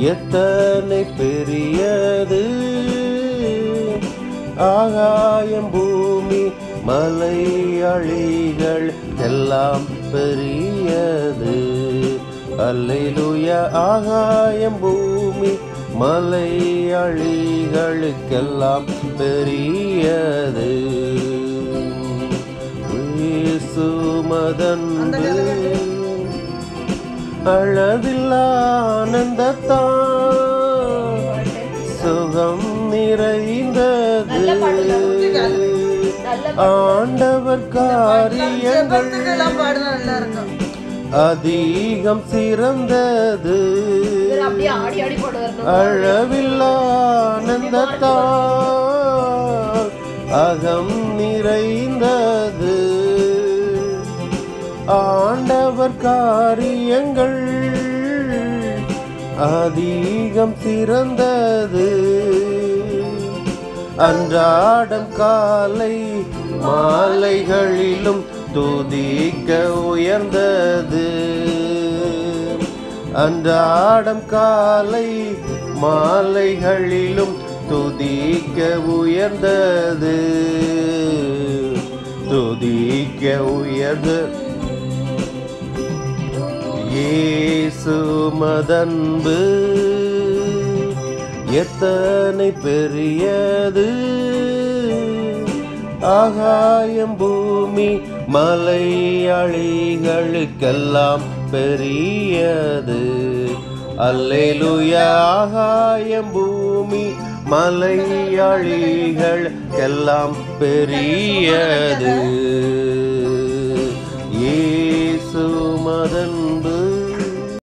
எத்தனை பெரியது ஆகாயம் பூமி மலை அழிகள் எல்லாம் பெரியது அல்லேலூயா ஆகாயம் பூமி மலை அழிகளுக்கெல்லாம் பெரியது சுமதன்பு அளவில்லா ஆனந்தத்தான் சுகம் நிறைந்தது ஆண்டவர் காரியங்கள் ஜெபத்துக்கெல்லாம் பாடுனா நல்லா இருக்கும் அதிகம் சிறந்தது இவர் அப்படியே ஆடி ஆடி பாடுவார் அளவில்லா ஆனந்தத்தால் அகம் நிறைந்தது ஆண்டவர் காரியங்கள் அதிகம் சிறந்தது அன்றாடம் காலை மாலைகளிலும் துதிக்க உயர்ந்தது அன்றாடம் காலை மாலைகளிலும் துதிக்க உயர்ந்தது துதிக்க உயர்ந்து இயேசு மதன்பு எத்தனை பெரியது ஆகாயம் பூமி மலை அழிகளுக்கெல்லாம் பெரியது அல்லேலூயா ஆகாயம் பூமி மலை அழிகளுக்கெல்லாம் பெரியது இயேசு மதன்